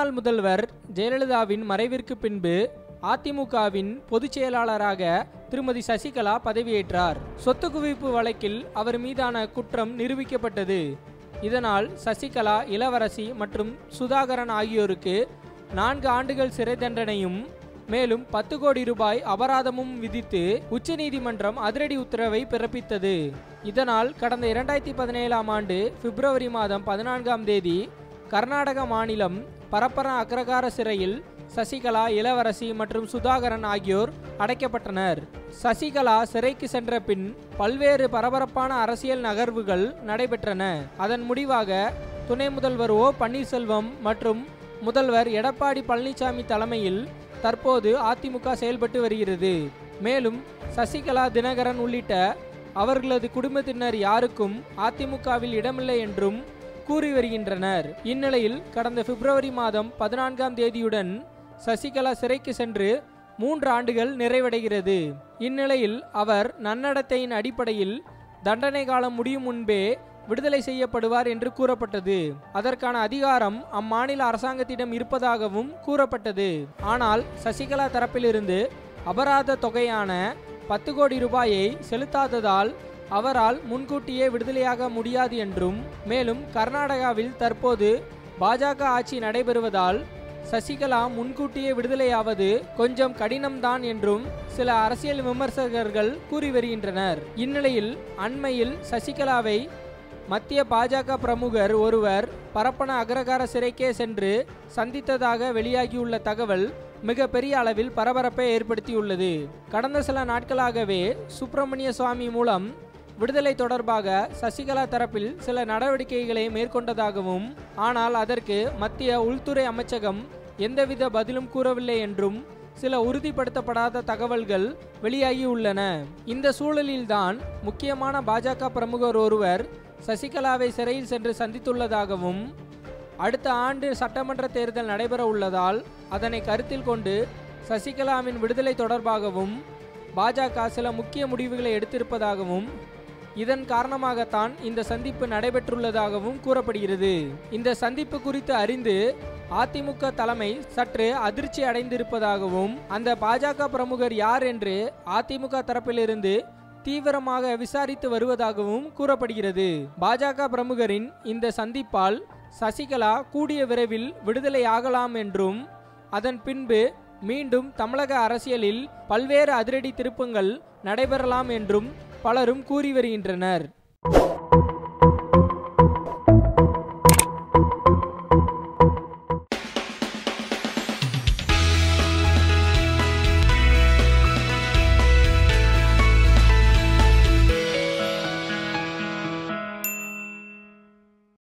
முன்னாள் முதல்வர் ஜெயலலிதாவின் மறைவிற்கு பின்பு அதிமுகவின் பொதுச் செயலாளராக திருமதி சசிகலா பதவியேற்றார் சொத்து குவிப்பு வழக்கில் அவர் மீதான குற்றம் நிரூபிக்கப்பட்டது இதனால் சசிகலா இளவரசி மற்றும் சுதாகரன் ஆகியோருக்கு நான்கு ஆண்டுகள் சிறை தண்டனையும் மேலும் பத்து கோடி ரூபாய் அபராதமும் விதித்து உச்சநீதிமன்றம் அதிரடி உத்தரவை பிறப்பித்தது இதனால் கடந்த இரண்டாயிரத்தி பதினேழாம் ஆண்டு பிப்ரவரி மாதம் பதினான்காம் தேதி கர்நாடக மாநிலம் பரப்பர அக்ரகார சிறையில் சசிகலா இளவரசி மற்றும் சுதாகரன் ஆகியோர் அடைக்கப்பட்டனர் சசிகலா சிறைக்கு சென்ற பின் பல்வேறு பரபரப்பான அரசியல் நகர்வுகள் நடைபெற்றன அதன் முடிவாக துணை முதல்வர் ஓ பன்னீர்செல்வம் மற்றும் முதல்வர் எடப்பாடி பழனிசாமி தலைமையில் தற்போது அதிமுக செயல்பட்டு வருகிறது மேலும் சசிகலா தினகரன் உள்ளிட்ட அவர்களது குடும்பத்தினர் யாருக்கும் அதிமுகவில் இடமில்லை என்றும் கூறி வருகின்றனர் இந்நிலையில் கடந்த பிப்ரவரி மாதம் பதினான்காம் தேதியுடன் சசிகலா சிறைக்கு சென்று மூன்று ஆண்டுகள் நிறைவடைகிறது இந்நிலையில் அவர் நன்னடத்தையின் அடிப்படையில் தண்டனை காலம் முடியும் முன்பே விடுதலை செய்யப்படுவார் என்று கூறப்பட்டது அதற்கான அதிகாரம் அம்மாநில அரசாங்கத்திடம் இருப்பதாகவும் கூறப்பட்டது ஆனால் சசிகலா தரப்பிலிருந்து அபராத தொகையான பத்து கோடி ரூபாயை செலுத்தாததால் அவரால் முன்கூட்டியே விடுதலையாக முடியாது என்றும் மேலும் கர்நாடகாவில் தற்போது பாஜக ஆட்சி நடைபெறுவதால் சசிகலா முன்கூட்டியே விடுதலையாவது கொஞ்சம் கடினம்தான் என்றும் சில அரசியல் விமர்சகர்கள் கூறி வருகின்றனர் இந்நிலையில் அண்மையில் சசிகலாவை மத்திய பாஜக பிரமுகர் ஒருவர் பரப்பன அக்ரகார சிறைக்கே சென்று சந்தித்ததாக வெளியாகியுள்ள தகவல் மிக பெரிய அளவில் பரபரப்பை ஏற்படுத்தியுள்ளது கடந்த சில நாட்களாகவே சுப்பிரமணிய சுவாமி மூலம் விடுதலை தொடர்பாக சசிகலா தரப்பில் சில நடவடிக்கைகளை மேற்கொண்டதாகவும் ஆனால் அதற்கு மத்திய உள்துறை அமைச்சகம் எந்தவித பதிலும் கூறவில்லை என்றும் சில உறுதிப்படுத்தப்படாத தகவல்கள் வெளியாகியுள்ளன இந்த சூழலில்தான் முக்கியமான பாஜக பிரமுகர் ஒருவர் சசிகலாவை சிறையில் சென்று சந்தித்துள்ளதாகவும் அடுத்த ஆண்டு சட்டமன்ற தேர்தல் நடைபெற உள்ளதால் அதனை கருத்தில் கொண்டு சசிகலாவின் விடுதலை தொடர்பாகவும் பாஜக சில முக்கிய முடிவுகளை எடுத்திருப்பதாகவும் இதன் காரணமாகத்தான் இந்த சந்திப்பு நடைபெற்றுள்ளதாகவும் கூறப்படுகிறது இந்த சந்திப்பு குறித்து அறிந்து அதிமுக தலைமை சற்று அதிர்ச்சி அடைந்திருப்பதாகவும் அந்த பாஜக பிரமுகர் யார் என்று அதிமுக தரப்பிலிருந்து தீவிரமாக விசாரித்து வருவதாகவும் கூறப்படுகிறது பாஜக பிரமுகரின் இந்த சந்திப்பால் சசிகலா கூடிய விரைவில் விடுதலை ஆகலாம் என்றும் அதன் பின்பு மீண்டும் தமிழக அரசியலில் பல்வேறு அதிரடி திருப்பங்கள் நடைபெறலாம் என்றும் பலரும் கூறி வருகின்றனர்